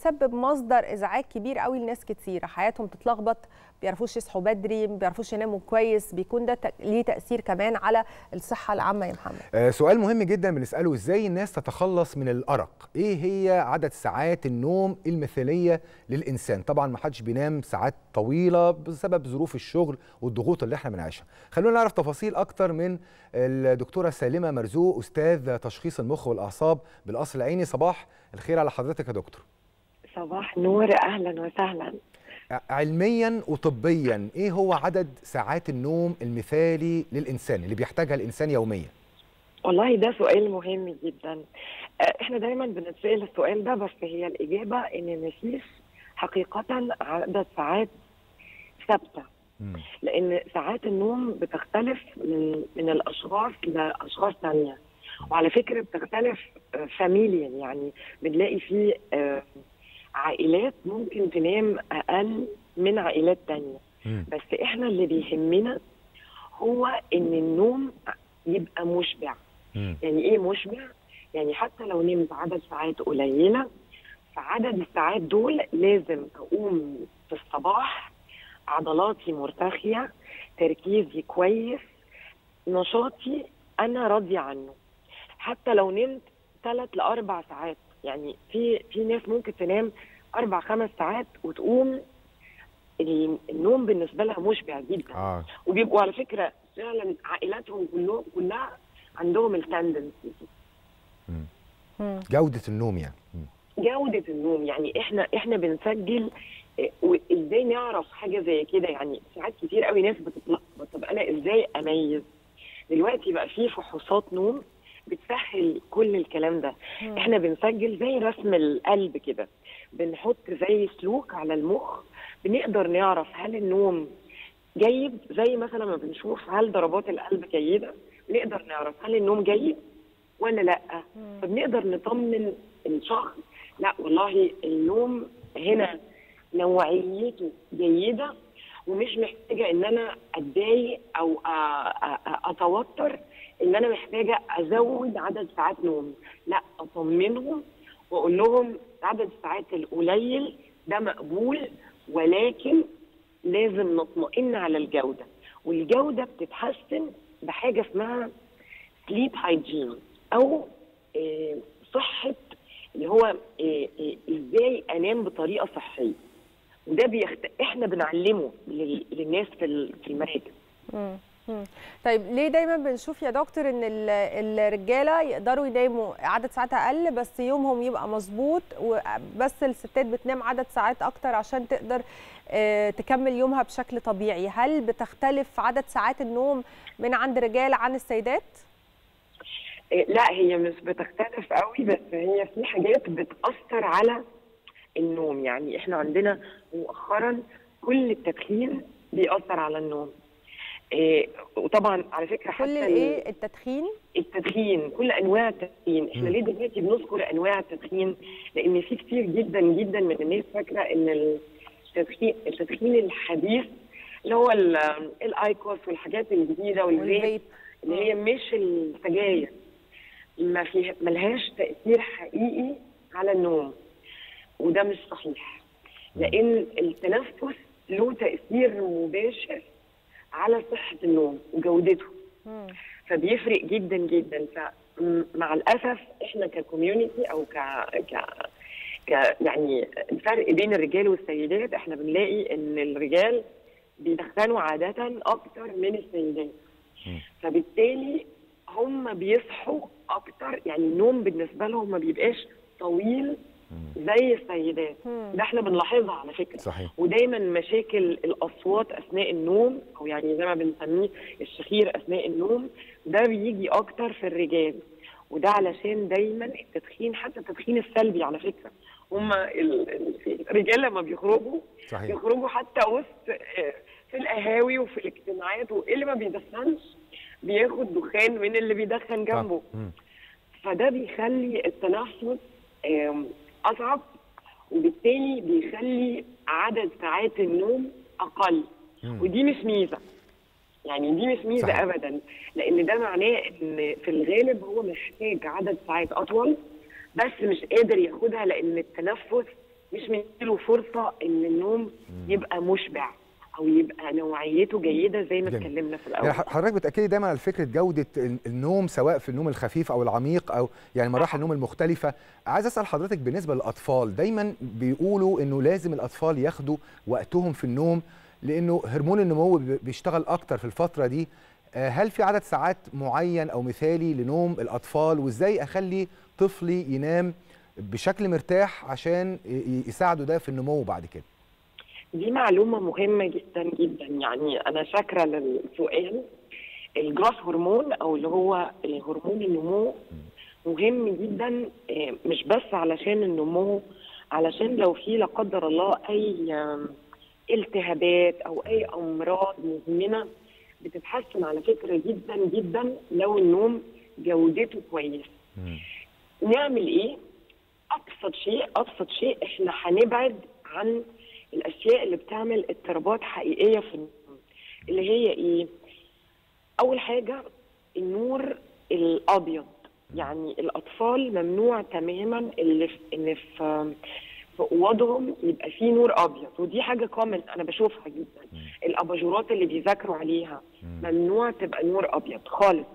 بتسبب مصدر ازعاج كبير قوي لناس كتيره حياتهم تتلخبط بيعرفوش يصحوا بدري ما بيعرفوش يناموا كويس بيكون ده تك- ليه تاثير كمان على الصحه العامه يا محمد آه، سؤال مهم جدا بنساله ازاي الناس تتخلص من الارق ايه هي عدد ساعات النوم المثاليه للانسان طبعا ما حدش بينام ساعات طويله بسبب ظروف الشغل والضغوط اللي احنا بنعيشها خلونا نعرف تفاصيل اكتر من الدكتوره سالمه مرزوق استاذ تشخيص المخ والاعصاب بالقصر العيني صباح الخير على حضرتك يا دكتور صباح نور اهلا وسهلا ع- علميا وطبيا ايه هو عدد ساعات النوم المثالي للانسان اللي بيحتاجها الانسان يوميا والله ده سؤال مهم جدا آه، احنا دايما بنتسال السؤال ده بس هي الاجابه ان مفيش حقيقه عدد ساعات ثابته مم. لان ساعات النوم بتختلف من من الاشخاص لاشخاص ثانيه وعلى فكره بتختلف فاميليا يعني بنلاقي في آه، عائلات ممكن تنام اقل من عائلات تانية مم. بس احنا اللي بيهمنا هو ان النوم يبقى مشبع مم. يعني ايه مشبع يعني حتى لو نمت عدد ساعات قليله فعدد الساعات دول لازم اقوم في الصباح عضلاتي مرتخيه تركيزي كويس نشاطي انا راضيه عنه حتى لو نمت ثلاث لاربع ساعات يعني في في ناس ممكن تنام اربع خمس ساعات وتقوم ال- النوم بالنسبه لها مشبع جدا اه وبيبقوا على فكره فعلا عائلاتهم كلهم كلها عندهم التندنسي مم. جوده النوم يعني مم. جوده النوم يعني احنا احنا بنسجل إيه، وازاي نعرف حاجه زي كده يعني ساعات كتير قوي ناس بتتلخبط طب انا ازاي اميز دلوقتي بقى في فحوصات نوم بتسهل كل الكلام ده مم. احنا بنسجل زي رسم القلب كده بنحط زي سلوك على المخ بنقدر نعرف هل النوم جيد زي مثلا ما بنشوف هل ضربات القلب جيده بنقدر نعرف هل النوم جيد ولا لا مم. فبنقدر نطمن الشخص لا والله النوم هنا نوعيته جيده ومش محتاجه ان انا اتضايق او أ- أ- أ- اتوتر ان انا محتاجه ازود عدد ساعات نوم لا اطمنهم واقول لهم عدد الساعات القليل ده مقبول ولكن لازم نطمئن على الجوده والجوده بتتحسن بحاجه اسمها سليب هايجين او آه، صحه اللي هو آه، آه، ازاي انام بطريقه صحيه وده بيخت... احنا بنعلمه لل... للناس في ال- في المراكز مم. مم. طيب ليه دايما بنشوف يا دكتور ان ال- الرجاله يقدروا يناموا عدد ساعات اقل بس يومهم يبقى مظبوط وبس الستات بتنام عدد ساعات اكتر عشان تقدر آه، تكمل يومها بشكل طبيعي هل بتختلف عدد ساعات النوم من عند الرجال عن السيدات آه، لا هي مش بتختلف قوي بس هي في حاجات بتاثر على النوم يعني احنا عندنا مؤخرا كل التدخين بيأثر على النوم آه، وطبعا على فكره حتى كل ال- الايه التدخين التدخين كل انواع التدخين احنا مم. ليه دلوقتي بنذكر انواع التدخين لان في كتير جدا جدا من الناس فاكره ان التدخين التدخين الحديث اللي هو ال- الايكوس والحاجات الجديده والفيب والفيب اللي هي مش السجاير ما فيها ملهاش تاثير حقيقي على النوم وده مش صحيح لان التنفس له تاثير مباشر على صحه النوم وجودته مم. فبيفرق جدا جدا فمع الاسف احنا ككوميونتي او ك ك ك يعني الفرق بين الرجال والسيدات احنا بنلاقي ان الرجال بيدخنوا عاده اكتر من السيدات مم. فبالتالي هم بيصحوا اكتر يعني النوم بالنسبه لهم ما بيبقاش طويل زي السيدات مم. ده احنا بنلاحظها على فكره صحيح ودايما مشاكل الاصوات اثناء النوم او يعني زي ما بنسميه الشخير اثناء النوم ده بيجي اكتر في الرجال وده علشان دايما التدخين حتى التدخين السلبي على فكره هم الرجال لما بيخرجوا صحيح بيخرجوا حتى وسط آه، في القهاوي وفي الاجتماعات واللي ما بيدخنش بياخد دخان من اللي بيدخن جنبه مم. فده بيخلي التنفس آم، اصعب وبالتالي بيخلي عدد ساعات النوم اقل مم. ودي مش ميزه يعني دي مش ميزه صحيح. ابدا لان ده معناه ان في الغالب هو محتاج عدد ساعات اطول بس مش قادر ياخدها لان التنفس مش مديله فرصه ان النوم يبقى مشبع او يبقى نوعيته جيده زي ما جميل. اتكلمنا في يعني الاول ح- حضرتك بتاكدي دايما على فكره جوده ال- النوم سواء في النوم الخفيف او العميق او يعني مراحل النوم المختلفه عايز اسال حضرتك بالنسبه للاطفال دايما بيقولوا انه لازم الاطفال ياخدوا وقتهم في النوم لانه هرمون النمو بي- بيشتغل اكتر في الفتره دي آه، هل في عدد ساعات معين او مثالي لنوم الاطفال وازاي اخلي طفلي ينام بشكل مرتاح عشان ي- ي- يساعده ده في النمو بعد كده دي معلومه مهمه جدا جدا يعني انا فاكره للسؤال الجراس هرمون او اللي هو هرمون النمو مهم جدا آه، مش بس علشان النمو علشان لو في لا قدر الله اي آم، التهابات او اي امراض مزمنه بتتحسن على فكره جدا جدا لو النوم جودته كويس نعمل ايه ابسط شيء ابسط شيء احنا هنبعد عن الاشياء اللي بتعمل اضطرابات حقيقيه في النوم اللي هي ايه اول حاجه النور الابيض يعني الاطفال ممنوع تماما اللي في ان في في اوضهم يبقى فيه نور ابيض ودي حاجه كومن انا بشوفها جدا الاباجورات اللي بيذاكروا عليها ممنوع تبقى نور ابيض خالص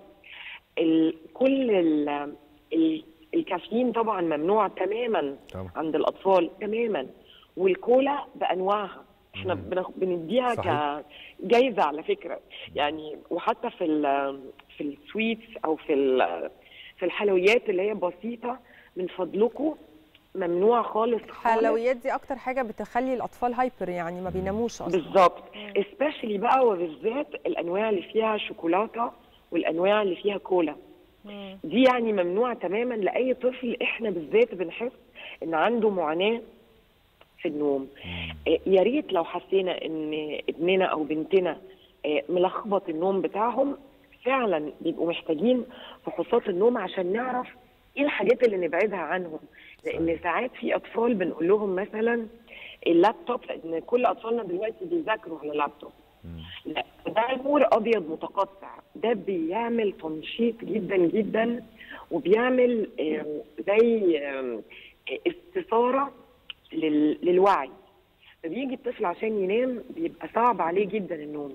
ال كل ال ال الكافيين طبعا ممنوع تماما طبعا. عند الاطفال تماما والكولا بانواعها احنا مم. بناخ- بنديها صحيح. كجايزه على فكره يعني وحتى في ال في السويتس او في ال- في الحلويات اللي هي بسيطه من فضلكم ممنوع خالص خالص الحلويات دي اكتر حاجه بتخلي الاطفال هايبر يعني ما بيناموش اصلا بالظبط especially بقى وبالذات الانواع اللي فيها شوكولاته والانواع اللي فيها كولا مم. دي يعني ممنوع تماما لاي طفل احنا بالذات بنحس ان عنده معاناه في النوم آه، يا ريت لو حسينا ان ابننا او بنتنا آه، ملخبط النوم بتاعهم فعلا بيبقوا محتاجين فحوصات النوم عشان نعرف ايه الحاجات اللي نبعدها عنهم لان ساعات في اطفال بنقول لهم مثلا اللابتوب لان كل اطفالنا دلوقتي بيذاكروا على لابتوب لا ده نور ابيض متقطع ده بيعمل تنشيط جدا جدا وبيعمل آم، زي آم، استثاره لل- للوعي فبيجي الطفل عشان ينام بيبقى صعب عليه جدا النوم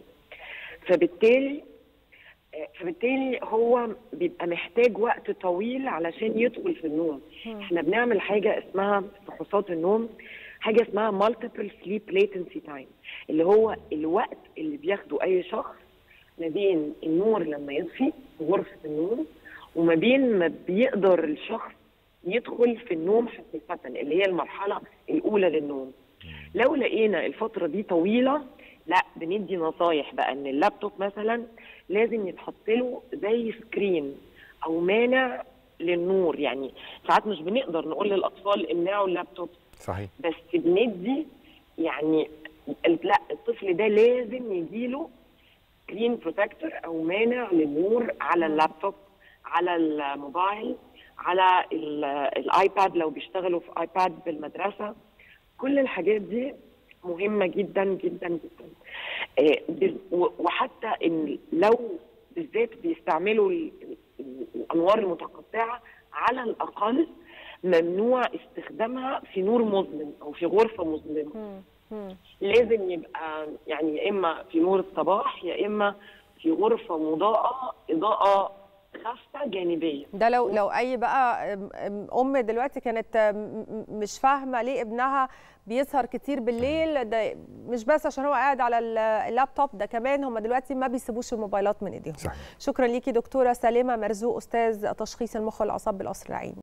فبالتالي آه، فبالتالي هو بيبقى محتاج وقت طويل علشان يدخل في النوم احنا بنعمل حاجه اسمها فحوصات النوم حاجه اسمها multiple sleep latency time اللي هو الوقت اللي بياخده اي شخص ما بين النور لما يطفي في غرفه النوم وما بين ما بيقدر الشخص يدخل في النوم حقيقه اللي هي المرحله الاولى للنوم لو لقينا الفتره دي طويله لا بندي نصايح بقى ان اللابتوب مثلا لازم يتحط له زي سكرين او مانع للنور يعني ساعات مش بنقدر نقول للاطفال امنعوا اللابتوب صحيح بس بندي يعني ال- لا الطفل ده لازم يجيله سكرين بروتكتور او مانع للنور على اللابتوب على الموبايل على ال- الايباد لو بيشتغلوا في ايباد بالمدرسه كل الحاجات دي مهمه جدا جدا جدا آه، ب- و- وحتى ان لو بالذات بيستعملوا ال- ال- الانوار المتقطعه على الاقل ممنوع استخدامها في نور مظلم او في غرفه مظلمه مم. مم. لازم يبقى يعني يا اما في نور الصباح يا اما في غرفه مضاءه اضاءه خافته جانبيه ده لو لو اي بقى أم- أم- ام دلوقتي كانت أم- م- مش فاهمه ليه ابنها بيسهر كتير بالليل ده مش بس عشان هو قاعد على ال- اللابتوب ده كمان هم دلوقتي ما بيسيبوش الموبايلات من ايديهم صحيح شكرا ليكي دكتوره سليمه مرزوق استاذ تشخيص المخ والاعصاب بالقصر العيني